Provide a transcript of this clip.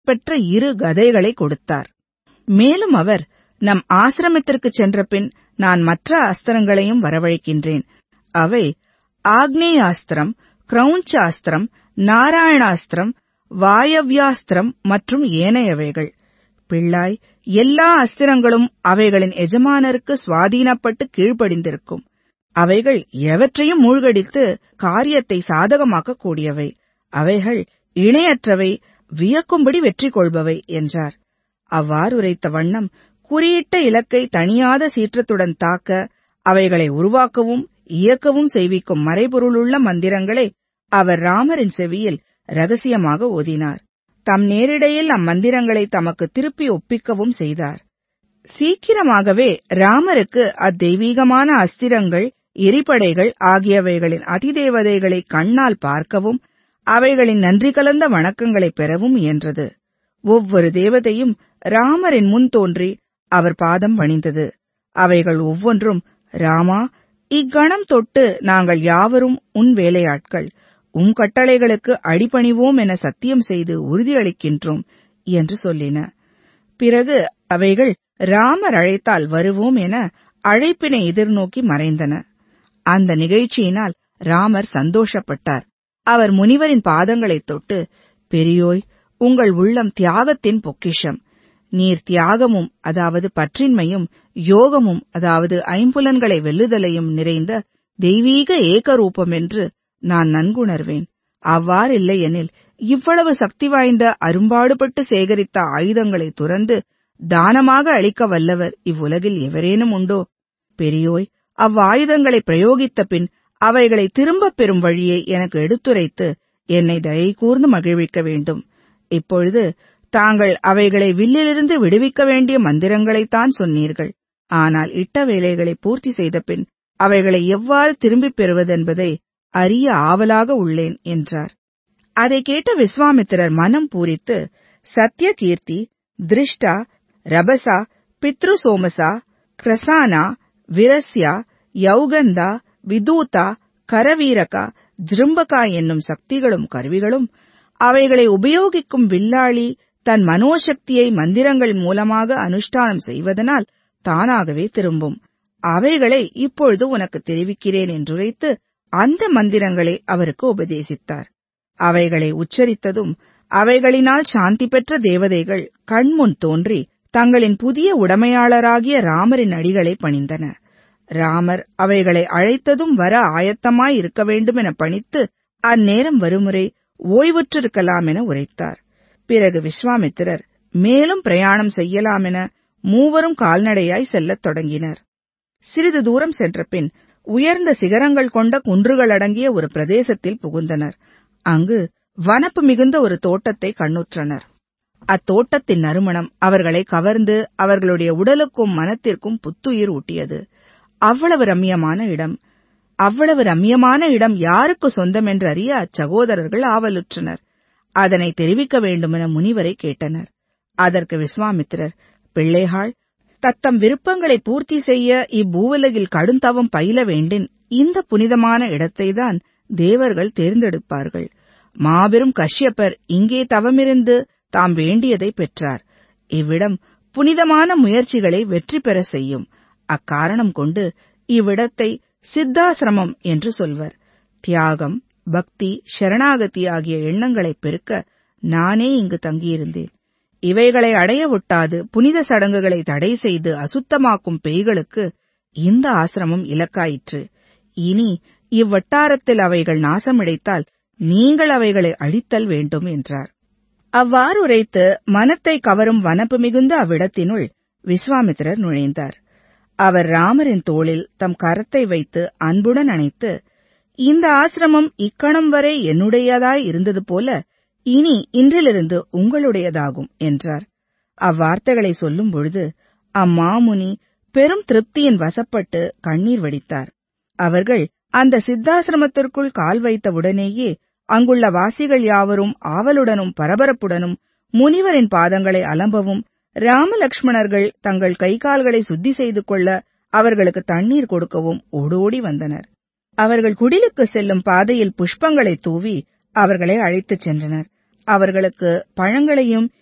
பெற்ற இரு கதைகளை கொடுத்தார் மேலும் அவர் நம் ஆசிரமத்திற்கு சென்ற பின் நான் மற்ற அஸ்திரங்களையும் வரவழைக்கின்றேன் அவை ஆக்னேயாஸ்திரம் கிரௌஞ்சாஸ்திரம் நாராயணாஸ்திரம் வாயவ்யாஸ்திரம் மற்றும் ஏனையவைகள் பிள்ளாய் எல்லா அஸ்திரங்களும் அவைகளின் எஜமானருக்கு சுவாதீனப்பட்டு கீழ்ப்படிந்திருக்கும் அவைகள் எவற்றையும் மூழ்கடித்து காரியத்தை சாதகமாக்கக் கூடியவை அவைகள் இணையற்றவை வியக்கும்படி வெற்றி கொள்பவை என்றார் அவ்வாறு உரைத்த வண்ணம் குறியிட்ட இலக்கை தணியாத சீற்றத்துடன் தாக்க அவைகளை உருவாக்கவும் இயக்கவும் செய்விக்கும் மறைபொருளுள்ள மந்திரங்களை அவர் ராமரின் செவியில் ரகசியமாக ஓதினார் தம் நேரிடையில் அம்மந்திரங்களை தமக்கு திருப்பி ஒப்பிக்கவும் செய்தார் சீக்கிரமாகவே ராமருக்கு அத்தெய்வீகமான அஸ்திரங்கள் எரிபடைகள் ஆகியவைகளின் அதிதேவதைகளை கண்ணால் பார்க்கவும் அவைகளின் நன்றி கலந்த வணக்கங்களை பெறவும் இயன்றது ஒவ்வொரு தேவதையும் ராமரின் முன் தோன்றி அவர் பாதம் பணிந்தது அவைகள் ஒவ்வொன்றும் ராமா இக்கணம் தொட்டு நாங்கள் யாவரும் உன் வேலையாட்கள் உம் கட்டளைகளுக்கு அடிபணிவோம் என சத்தியம் செய்து உறுதியளிக்கின்றோம் என்று சொல்லின பிறகு அவைகள் ராமர் அழைத்தால் வருவோம் என அழைப்பினை எதிர்நோக்கி மறைந்தன அந்த நிகழ்ச்சியினால் ராமர் சந்தோஷப்பட்டார் அவர் முனிவரின் பாதங்களைத் தொட்டு பெரியோய் உங்கள் உள்ளம் தியாகத்தின் பொக்கிஷம் நீர் தியாகமும் அதாவது பற்றின்மையும் யோகமும் அதாவது ஐம்புலன்களை வெல்லுதலையும் நிறைந்த தெய்வீக ஏகரூபம் என்று நான் நன்குணர்வேன் அவ்வாறில்லை எனில் இவ்வளவு சக்தி வாய்ந்த அரும்பாடுபட்டு சேகரித்த ஆயுதங்களை துறந்து தானமாக அளிக்க வல்லவர் இவ்வுலகில் எவரேனும் உண்டோ பெரியோய் அவ்வாயுதங்களை பிரயோகித்த பின் அவைகளை திரும்பப் பெறும் வழியை எனக்கு எடுத்துரைத்து என்னை தயை கூர்ந்து மகிழ்விக்க வேண்டும் இப்பொழுது தாங்கள் அவைகளை வில்லிலிருந்து விடுவிக்க வேண்டிய மந்திரங்களைத்தான் சொன்னீர்கள் ஆனால் இட்ட வேலைகளை பூர்த்தி செய்த பின் அவைகளை எவ்வாறு திரும்பிப் பெறுவதென்பதை அறிய ஆவலாக உள்ளேன் என்றார் அதை கேட்ட விஸ்வாமித்திரர் மனம் பூரித்து சத்ய கீர்த்தி திருஷ்டா ரபசா பித்ரு சோமசா கிரசானா விரஸ்யா யௌகந்தா விதூதா கரவீரகா ஜிரும்பகா என்னும் சக்திகளும் கருவிகளும் அவைகளை உபயோகிக்கும் வில்லாளி தன் மனோசக்தியை மந்திரங்கள் மூலமாக அனுஷ்டானம் செய்வதனால் தானாகவே திரும்பும் அவைகளை இப்பொழுது உனக்கு தெரிவிக்கிறேன் என்றுரைத்து அந்த மந்திரங்களை அவருக்கு உபதேசித்தார் அவைகளை உச்சரித்ததும் அவைகளினால் சாந்தி பெற்ற தேவதைகள் கண்முன் தோன்றி தங்களின் புதிய உடமையாளராகிய ராமரின் அடிகளை பணிந்தன ராமர் அவைகளை அழைத்ததும் வர ஆயத்தமாய் இருக்க வேண்டும் என பணித்து அந்நேரம் வருமுறை ஓய்வுற்றிருக்கலாம் என உரைத்தார் பிறகு விஸ்வாமித்திரர் மேலும் பிரயாணம் செய்யலாம் என மூவரும் கால்நடையாய் செல்லத் தொடங்கினர் சிறிது தூரம் சென்ற பின் உயர்ந்த சிகரங்கள் கொண்ட குன்றுகள் அடங்கிய ஒரு பிரதேசத்தில் புகுந்தனர் அங்கு வனப்பு மிகுந்த ஒரு தோட்டத்தை கண்ணுற்றனர் அத்தோட்டத்தின் நறுமணம் அவர்களை கவர்ந்து அவர்களுடைய உடலுக்கும் மனத்திற்கும் புத்துயிர் ஊட்டியது அவ்வளவு ரம்யமான இடம் அவ்வளவு ரம்யமான இடம் யாருக்கு சொந்தம் என்று அறிய அச்சகோதரர்கள் ஆவலுற்றனர் அதனை தெரிவிக்க வேண்டுமென முனிவரை கேட்டனர் அதற்கு விஸ்வாமித்திரர் பிள்ளைகள் தத்தம் விருப்பங்களை பூர்த்தி செய்ய இப்பூவுலகில் கடுந்தவம் பயில வேண்டின் இந்த புனிதமான இடத்தைதான் தேவர்கள் தேர்ந்தெடுப்பார்கள் மாபெரும் கஷ்யப்பர் இங்கே தவமிருந்து தாம் வேண்டியதை பெற்றார் இவ்விடம் புனிதமான முயற்சிகளை வெற்றி பெற செய்யும் அக்காரணம் கொண்டு இவ்விடத்தை சித்தாசிரமம் என்று சொல்வர் தியாகம் பக்தி சரணாகதி ஆகிய எண்ணங்களை பெருக்க நானே இங்கு தங்கியிருந்தேன் இவைகளை அடைய ஒட்டாது புனித சடங்குகளை தடை செய்து அசுத்தமாக்கும் பேய்களுக்கு இந்த ஆசிரமம் இலக்காயிற்று இனி இவ்வட்டாரத்தில் அவைகள் நாசமிடைத்தால் நீங்கள் அவைகளை அழித்தல் வேண்டும் என்றார் அவ்வாறு உரைத்து மனத்தை கவரும் வனப்பு மிகுந்த அவ்விடத்தினுள் விஸ்வாமித்திரர் நுழைந்தார் அவர் ராமரின் தோளில் தம் கரத்தை வைத்து அன்புடன் அணைத்து இந்த ஆசிரமம் இக்கணம் வரை என்னுடையதாய் இருந்தது போல இனி இன்றிலிருந்து உங்களுடையதாகும் என்றார் அவ்வார்த்தைகளை சொல்லும் பொழுது அம்மாமுனி பெரும் திருப்தியின் வசப்பட்டு கண்ணீர் வடித்தார் அவர்கள் அந்த சித்தாசிரமத்திற்குள் கால் வைத்தவுடனேயே அங்குள்ள வாசிகள் யாவரும் ஆவலுடனும் பரபரப்புடனும் முனிவரின் பாதங்களை அலம்பவும் ராமலக்ஷ்மணர்கள் தங்கள் கை கால்களை சுத்தி செய்து கொள்ள அவர்களுக்கு தண்ணீர் கொடுக்கவும் ஓடோடி வந்தனர் அவர்கள் குடிலுக்கு செல்லும் பாதையில் புஷ்பங்களை தூவி அவர்களை அழைத்துச் சென்றனர் அவர்களுக்கு பழங்களையும்